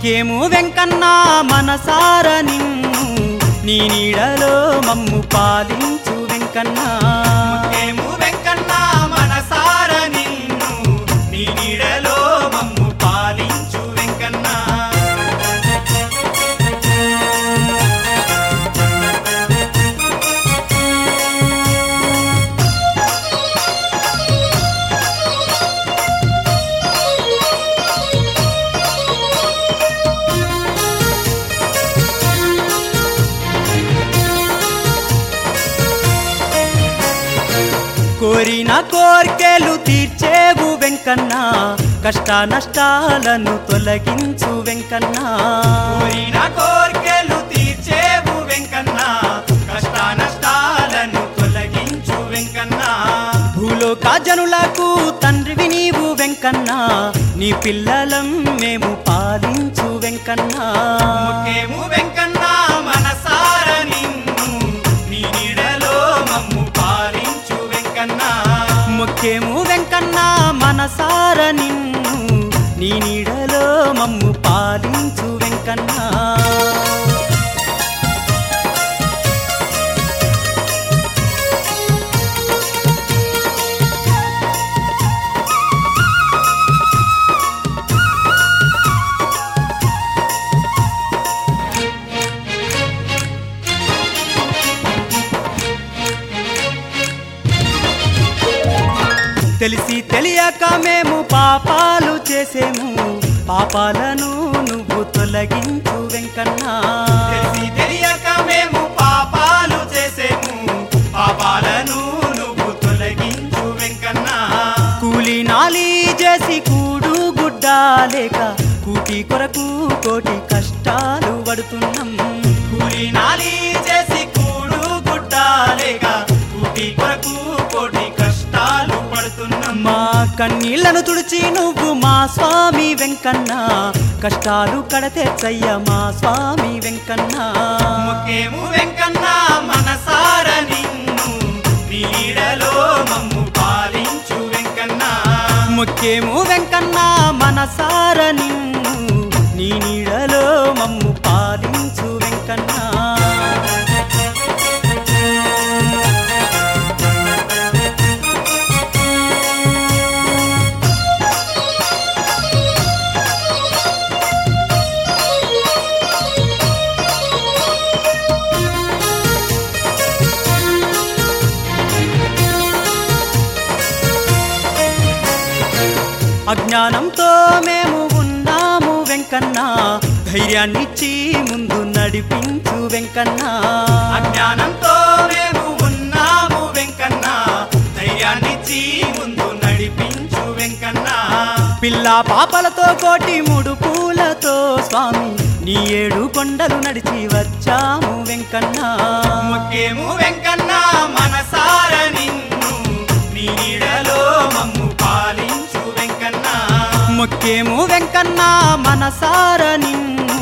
మొక్కేము వెంకన్న మనసార నిన్ను నీ నీడలో మమ్ము పాలించు వెంకన్న మొక్కేము వెంకన్న మనసార నిన్ను నీ నీడలో మమ్ము పాలించు వెంకన్న కోరిన కోర్కెలు తీర్చేవు వెంకన్న కష్ట నష్టాలను తొలగించు వెంకన్న కోరిన కోర్కెలు తీర్చేవు వెంకన్న కష్ట నష్టాలను తొలగించు వెంకన్న భూలోక జనులకు తండ్రివి నీవు వెంకన్న నీ పిల్లలం మేము పాలించు వెంకన్న మొక్కేము వెంకన్న మనసార నిన్ను నీ నీడలో మమ్ము పాలించు వెంకన్న మొక్కేము వెంకన్న మనసార నిన్ను నీ నీడలో మమ్ము పాలించు వెంకన్న తెలిసి తెలియక మేము పాపాలు చేసేము పాపాలను నువ్వు తొలగించు వెంకన్నా తెలిసి తెలియక మేము పాపాలు చేసేము పాపాలను నువ్వు తొలగించు వెంకన్న కూలి నాలి చేసి కూడు గుడ్డ లేక కూటి కొరకు కోటి కష్టాలు పడుతున్నాం కూలి నాలి చేసి కూడు గుడ్డాలేక కూటి కొరకు కోటి కష్టాలు పడుతున్నాం మా కన్నీళ్లను తుడిచి నువ్వు మా స్వామి వెంకన్న కష్టాలు కడతెచ్చయ్య మా స్వామి వెంకన్న మొక్కేము వెంకన్న మనసార నిన్ను నీడలో మమ్ము పాలించు వెంకన్న ముఖ్యము వెంకన్న మనసార నిన్ను నీ నీడలో మమ్ము పాలించు వెంకన్న అజ్ఞానంతో మేము ఉన్నాము వెంకన్న ధైర్యాన్నిచ్చి ముందు నడిపించు వెంకన్న అజ్ఞానంతో మేము ఉన్నాము వెంకన్న ధైర్యాన్నిచ్చి ముందు నడిపించు వెంకన్న పిల్ల పాపలతో కోటి మూడు పూలతో స్వామి నీ ఏడు కొండలు నడిచి వచ్చాము వెంకన్న మొక్కేము వెంకన్న మనసార నిన్ను నీ నీడలో మమ్ము పాలించు వెంకన్న మొక్కేము వెంకన్న మనసార నిన్ను